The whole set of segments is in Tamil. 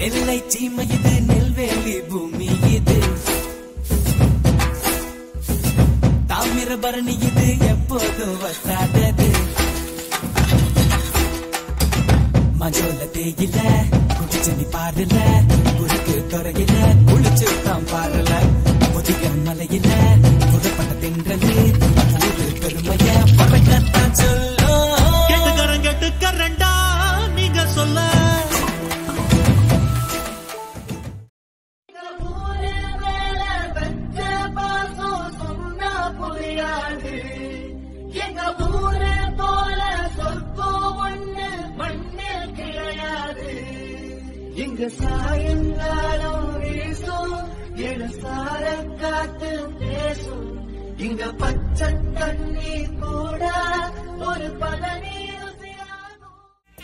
நெல்லை சீமை இது நெல்வேலி பூமி இது தாமிரபரணி இது எப்போதும் வசாதது மஞ்சோல தேயில குடிச்சு நீ பாருல குறுக்கு துறையில குளிச்சு தான் பாருல முதிக மலையில புதப்பட்ட தென்றலு ஊரு பெருமைய பறக்கத்தான் சொல்லும் கெட்டுக்கரன் கெட்டுக்கரண்டா நீங்க சொல்ல ஊரு மேல பெத்த பாசம் சொன்னா புரியாது எங்க ஊரு போல சொற்பம் ஒண்ணு மண்ணில் கிடையாது இங்க சாயங்காலம் வீசும் எழுசார காத்து பேசும் இங்க பச்சை தண்ணி கூட ஒரு பதநீர் ருசியாகும்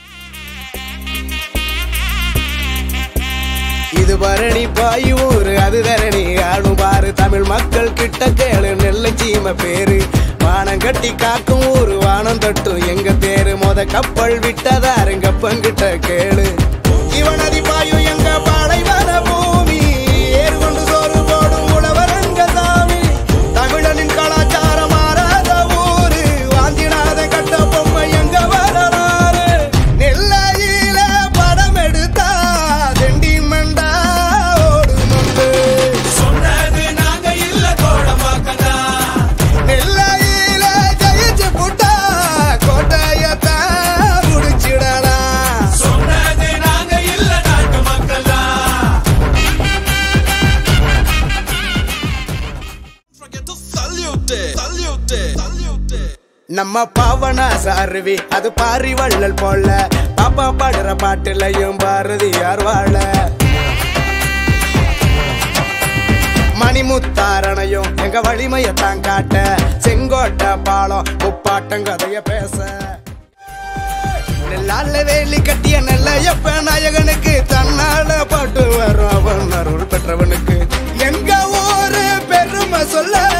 இது பரணி பாயூர் அது தரணி ஆடும் பாரு தமிழ் மக்கள் கிட்ட கேளு நெல்லை சீம பேரு வானம் கட்டி காக்கும் ஊரு வானம் தொட்டும் எங்க தேரு மொத கப்பல் விட்டதாருங்க பங்கிட்ட கேளு இவனதி பாயும் எங்க பாலைவன பூமி ஏறு கொண்டு சோறு போடும் உழவரங்க சாமி தமிழனின் கலாச்சாரம் மாறாத ஊரு வாந்திடாத கட்ட பொம்மை எங்க வரலாறு நெல்லையில படம் எடுத்தா தெண்டி மண்டா ஓடுமுண்டு சொன்னது நாங்க இல்ல தோழமாக்கதா நெல்லையில ஜெயிச்சு புட்டா கோட்டையத்தான் முடிச்சிடலாம் சொன்னது நாங்க இல்ல நாட்டு மக்களா நம்ம பாவனா சாருவி அது பாரி வள்ளல் போல பாப்பா பாடுற பாட்டுலையும் பாரதியார் வாழ மணிமுத்தாரணையும் எங்க வலிமையத்தான் காட்ட செங்கோட்டை பாலம் முப்பாட்டம் கதைய பேச நெல்லால வேலி கட்டிய நெல்லையப்ப நாயகனுக்கு தன்னால பாட்டு வரும் அவன் அருள் பெற்றவனுக்கு எங்க ஊரு பெருமை சொல்ல